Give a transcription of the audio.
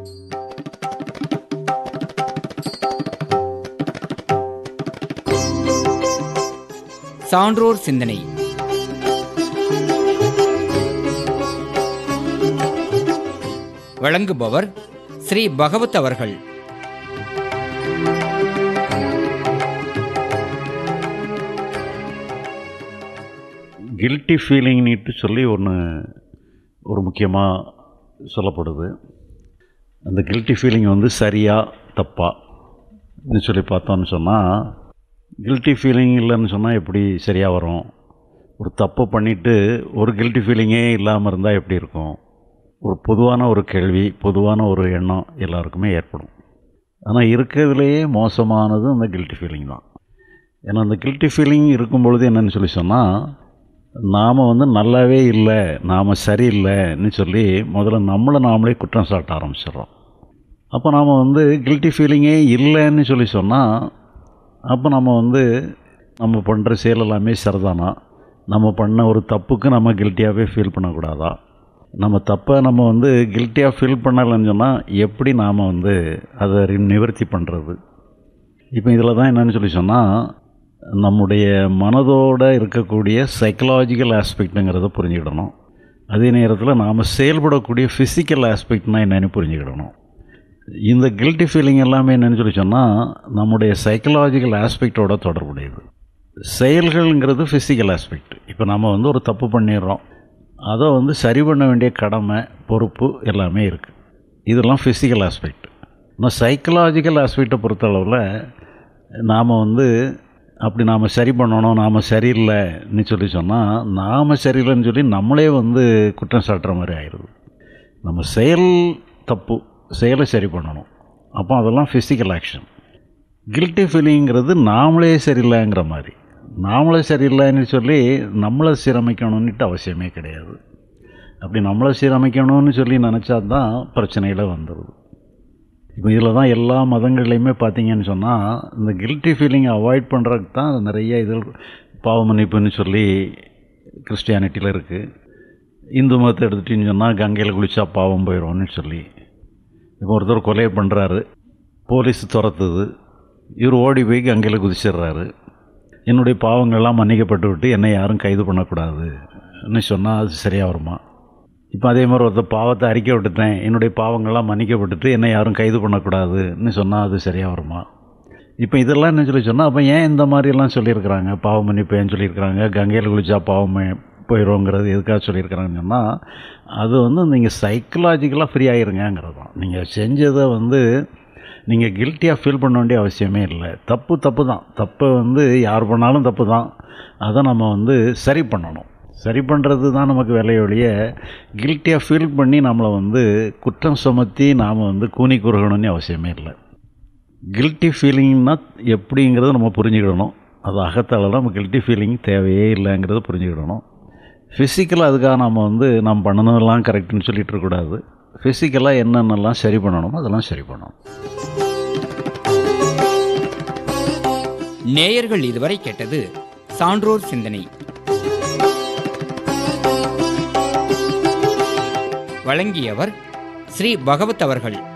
சான்றோர் சிந்தனை வழங்குபவர் ஸ்ரீ பகவத் அவர்கள் கில்ட்டி ஃபீலிங்னிட்டு சொல்லி ஒன்று ஒரு முக்கியமாக சொல்லப்படுது அந்த கில்ட்டி ஃபீலிங் வந்து சரியா தப்பா ன்னு சொல்லி பார்த்தோம்னு சொன்னால் கில்ட்டி ஃபீலிங் இல்லைன்னு சொன்னால் எப்படி சரியாக வரும் ஒரு தப்பு பண்ணிவிட்டு ஒரு கில்ட்டி ஃபீலிங்கே இல்லாமல் இருந்தால் எப்படி இருக்கும் ஒரு பொதுவான ஒரு கேள்வி பொதுவான ஒரு எண்ணம் எல்லாருக்குமே ஏற்படும் ஆனால் இருக்கிறதுலையே மோசமானது அந்த கில்ட்டி ஃபீலிங் தான் ஏன்னா அந்த கில்ட்டி ஃபீலிங் இருக்கும் பொழுது என்னன்னு சொல்லி சொன்னால் நாம் வந்து நல்லாவே இல்லை நாம் சரியில்லைன்னு சொல்லி முதல்ல நம்மளை நாமளே குற்றம் சாட்ட ஆரம்பிச்சிடுறோம் அப்போ நாம் வந்து கில்ட்டி ஃபீலிங்கே இல்லைன்னு சொல்லி சொன்னால் அப்போ நம்ம வந்து நம்ம பண்ணுற செயல் எல்லாமே சரிதானா நம்ம பண்ண ஒரு தப்புக்கு நம்ம கில்ட்டியாகவே ஃபீல் பண்ணக்கூடாதா நம்ம தப்பை நம்ம வந்து கில்ட்டியாக ஃபீல் பண்ணலைன்னு சொன்னால் எப்படி நாம் வந்து அதை ரி- நிவர்த்தி பண்ணுறது இப்போ இதில் தான் என்னன்னு சொல்லி சொன்னால் நம்முடைய மனதோடு இருக்கக்கூடிய சைக்கலாஜிக்கல் ஆஸ்பெக்ட்டுங்கிறத புரிஞ்சுக்கிடணும் அதே நேரத்தில் நாம் செயல்படக்கூடிய ஃபிசிக்கல் ஆஸ்பெக்ட்னா என்னன்னு புரிஞ்சுக்கிடணும் இந்த கில்ட்டி ஃபீலிங் எல்லாமே என்னன்னு சொல்லி சொன்னால் நம்முடைய சைக்கலாஜிக்கல் ஆஸ்பெக்டோட தொடர்புடையது செயல்கள்ங்கிறது ஃபிசிக்கல் ஆஸ்பெக்ட் இப்போ நம்ம வந்து ஒரு தப்பு பண்ணிடுறோம் அதை வந்து சரி பண்ண வேண்டிய கடமை பொறுப்பு எல்லாமே இருக்குது இதெல்லாம் ஃபிசிக்கல் ஆஸ்பெக்ட் ஆனால் சைக்கலாஜிக்கல் ஆஸ்பெக்டை பொறுத்தளவில் நாம் வந்து அப்படி நாம் சரி பண்ணணும் நாம் சரியில்லைன்னு சொல்லி சொன்னால் நாம் சரியில்லைன்னு சொல்லி நம்மளே வந்து குற்றம் சாட்டுற மாதிரி ஆயிடுது நம்ம செயல் தப்பு செயலை சரி பண்ணணும் அப்போ அதெல்லாம் ஃபிசிக்கல் ஆக்ஷன் கில்ட்டி ஃபீலிங்கிறது நாமளே சரியில்லைங்கிற மாதிரி நாமளே சரியில்லைன்னு சொல்லி நம்மளை சீரமைக்கணும்னுட்டு அவசியமே கிடையாது அப்படி நம்மளை சீரமைக்கணும்னு சொல்லி நினச்சா தான் பிரச்சனையில் வந்துடுது இப்போ இதில் தான் எல்லா மதங்கள்லையுமே பார்த்தீங்கன்னு சொன்னால் இந்த கில்ட்டி ஃபீலிங்கை அவாய்ட் பண்ணுறதுக்கு தான் நிறைய இது பாவ மன்னிப்புன்னு சொல்லி கிறிஸ்டியானிட்டியில் இருக்குது இந்து மதத்தை எடுத்துட்டின்னு சொன்னால் கங்கையில் குளிச்சா பாவம் போயிடும்னு சொல்லி இப்போ ஒருத்தர் கொலை பண்ணுறாரு போலீஸ் துரத்துது இவர் ஓடி போய் கங்கையில் குதிச்சிடுறாரு என்னுடைய பாவங்கள்லாம் மன்னிக்கப்பட்டு விட்டு என்னை யாரும் கைது பண்ணக்கூடாதுன்னு சொன்னால் அது சரியாக வருமா இப்போ அதே மாதிரி ஒருத்தர் பாவத்தை அறிக்கை விட்டுட்டேன் என்னுடைய பாவங்கள்லாம் மன்னிக்கப்பட்டுட்டு என்னை யாரும் கைது பண்ணக்கூடாதுன்னு சொன்னால் அது சரியாக வருமா இப்போ இதெல்லாம் என்ன சொல்லி சொன்னால் அப்போ ஏன் இந்த மாதிரிலாம் சொல்லியிருக்கிறாங்க பாவ மன்னிப்பு ஏன் சொல்லியிருக்கிறாங்க கங்கையில் குளிச்சா பாவமே போயிடும்ங்கிறது எதுக்காக சொல்லியிருக்கிறாங்கன்னு சொன்னால் அது வந்து நீங்கள் சைக்கலாஜிக்கலாக ஃப்ரீ ஆகிருங்கிறது தான் நீங்கள் செஞ்சதை வந்து நீங்கள் கில்ட்டியாக ஃபீல் பண்ண வேண்டிய அவசியமே இல்லை தப்பு தப்பு தான் தப்பை வந்து யார் பண்ணாலும் தப்பு தான் அதை நம்ம வந்து சரி பண்ணணும் சரி பண்ணுறது தான் நமக்கு வேலையை ஒழிய கில்ட்டியாக ஃபீல் பண்ணி நம்மளை வந்து குற்றம் சுமத்தி நாம் வந்து கூனி குறுகணும்னு அவசியமே இல்லை கில்ட்டி ஃபீலிங்னா எப்படிங்கிறத நம்ம புரிஞ்சுக்கிடணும் அது அகத்தால் நம்ம கில்ட்டி ஃபீலிங் தேவையே இல்லைங்கிறத புரிஞ்சுக்கிடணும் ஃபிசிக்கலாக அதுக்காக நம்ம வந்து நம்ம பண்ணனதெல்லாம் கரெக்டுன்னு சொல்லிட்டு இருக்கக்கூடாது ஃபிசிக்கலாக என்னென்னலாம் சரி பண்ணணுமோ அதெல்லாம் சரி பண்ணணும் நேயர்கள் இதுவரை கேட்டது சான்றோர் சிந்தனை வழங்கியவர் ஸ்ரீ பகவத் அவர்கள்